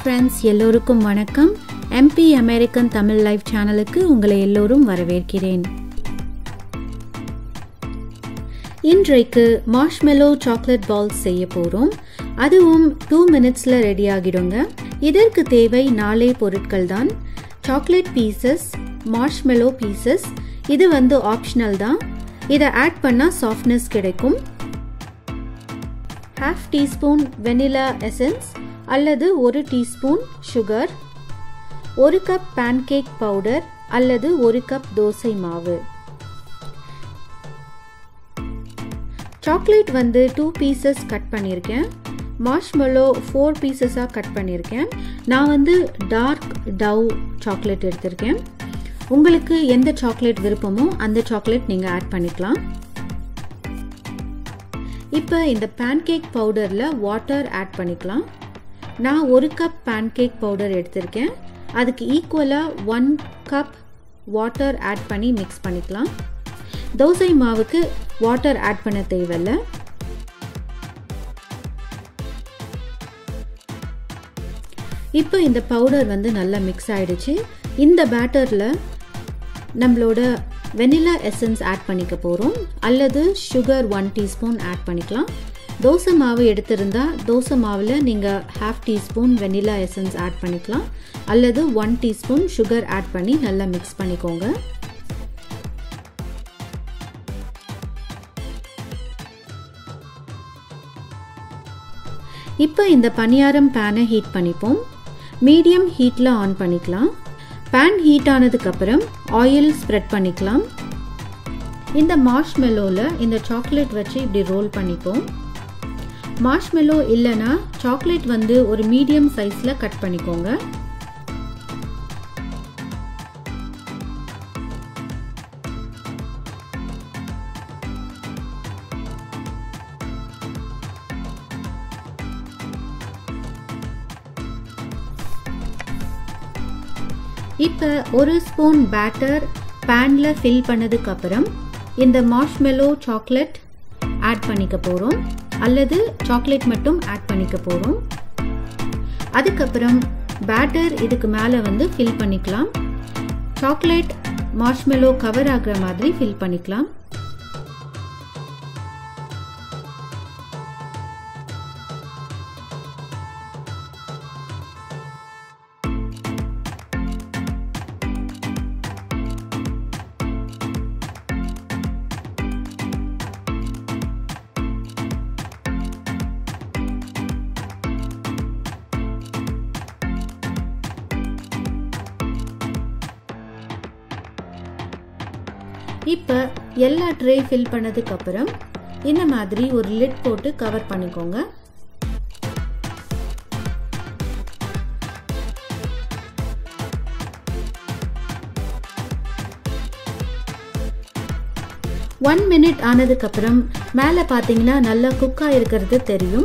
friends எல்லோருக்கும் வணக்கம் MP American Tamil live சேனலுக்கு உங்களை எல்லோரும் வரவேற்கிறேன் இன்றைக்கு மார்ஷ்மெலோ சாக்லேட் பால்ஸ் செய்ய போகிறோம் அதுவும் டூ மினிட்ஸில் ரெடி ஆகிடுங்க இதற்கு தேவை நாலே பொருட்கள் தான் சாக்லேட் பீசஸ் மார்ஷ்மெலோ பீசஸ் இது வந்து ஆப்ஷனல் தான் இதை ஆட் பண்ணால் சாஃப்ட்னஸ் கிடைக்கும் ஹாஃப் டீஸ்பூன் வெனிலா எசன்ஸ் அல்லது ஒரு டீஸ்பூன் சுகர் ஒரு கப் பேன்கேக் பவுடர் அல்லது ஒரு கப் தோசை மாவு சாக்லேட் வந்து டூ பீசஸ் கட் பண்ணியிருக்கேன் மார்ஷ்மெல்லோ ஃபோர் பீசஸாக கட் பண்ணியிருக்கேன் நான் வந்து டார்க் டவ் சாக்லேட் எடுத்திருக்கேன் உங்களுக்கு எந்த சாக்லேட் விருப்பமோ அந்த சாக்லேட் நீங்கள் ஆட் பண்ணிக்கலாம் இப்போ இந்த பேன்கேக் பவுடரில் வாட்டர் ஆட் பண்ணிக்கலாம் நான் ஒரு கப் பேன்கேக் பவுடர் எடுத்திருக்கேன் அதுக்கு ஈக்குவலாக ஒன் கப் வாட்டர் ஆட் பண்ணி மிக்ஸ் பண்ணிக்கலாம் தோசை மாவுக்கு வாட்டர் ஆட் பண்ண தேவையில்ல இப்போ இந்த பவுடர் வந்து நல்லா மிக்ஸ் ஆயிடுச்சு இந்த பேட்டரில் நம்மளோட வெனிலா எசன்ஸ் ஆட் பண்ணிக்க போகிறோம் அல்லது சுகர் ஒன் டீஸ்பூன் ஆட் பண்ணிக்கலாம் தோசை மாவு எடுத்திருந்தா தோசை மாவில் நீங்கள் half teaspoon vanilla essence add பண்ணிக்கலாம் அல்லது ஒன் டீஸ்பூன் சுகர் ஆட் பண்ணி நல்லா மிக்ஸ் பண்ணிக்கோங்க இப்போ இந்த பணியாரம் பேனை ஹீட் பண்ணிப்போம் மீடியம் ஹீட்டில் ஆன் பண்ணிக்கலாம் பேன் ஹீட் ஆனதுக்கப்புறம் ஆயில் ஸ்ப்ரெட் பண்ணிக்கலாம் இந்த மார்ஷ்மெல்லோவில் இந்த சாக்லேட் வச்சு இப்படி ரோல் பண்ணிப்போம் மார்ஷ்மெல்லோ இல்லைன்னா சாக்லேட் வந்து ஒரு மீடியம் சைஸில் கட் பண்ணிக்கோங்க இப்போ ஒரு ஸ்பூன் பேட்டர் பேனில் ஃபில் பண்ணதுக்கப்புறம் இந்த மார்ஷ்மெலோ சாக்லேட் ஆட் பண்ணிக்க போகிறோம் அல்லது சாக்லேட் மட்டும் ஆட் பண்ணிக்க போகிறோம் அதுக்கப்புறம் பேட்டர் இதுக்கு மேலே வந்து ஃபில் பண்ணிக்கலாம் சாக்லேட் மார்ஷ்மெலோ கவர் ஆகிற மாதிரி ஃபில் பண்ணிக்கலாம் இப்போ எல்லா ட்ரே ஃபில் பண்ணதுக்கு அப்புறம் இந்த மாதிரி ஒரு லிட் போட்டு கவர் பண்ணிக்கோங்க ஒன் மினிட் ஆனதுக்கு அப்புறம் மேலே பார்த்தீங்கன்னா நல்லா குக் ஆயிருக்கிறது தெரியும்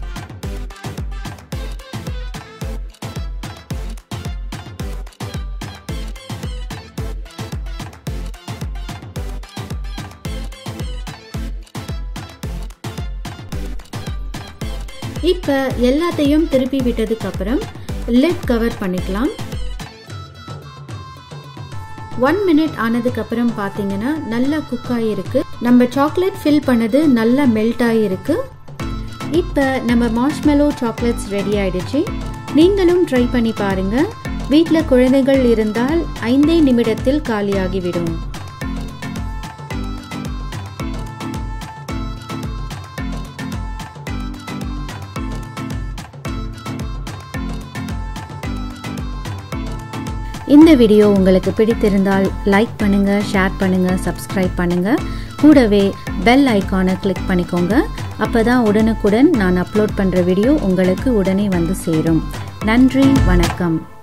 இப்போ எல்லாத்தையும் திருப்பி விட்டதுக்கு அப்புறம் லிட் கவர் பண்ணிக்கலாம் ஒன் மினிட் ஆனதுக்கு அப்புறம் பார்த்தீங்கன்னா நல்லா குக் ஆகிருக்கு நம்ம சாக்லேட் ஃபில் பண்ணது நல்லா மெல்ட் ஆகிருக்கு இப்போ நம்ம மார்ஷ்மெலோ சாக்லேட்ஸ் ரெடி ஆயிடுச்சு நீங்களும் ட்ரை பண்ணி பாருங்க வீட்டில் குழந்தைகள் இருந்தால் ஐந்தே நிமிடத்தில் காலியாகிவிடும் இந்த வீடியோ உங்களுக்கு பிடித்திருந்தால் லைக் பண்ணுங்க ஷேர் பண்ணுங்க சப்ஸ்கிரைப் பண்ணுங்க கூடவே பெல் ஐக்கானை கிளிக் பண்ணிக்கோங்க அப்பதான் உடனுக்குடன் நான் அப்லோட் பண்ற வீடியோ உங்களுக்கு உடனே வந்து சேரும் நன்றி வணக்கம்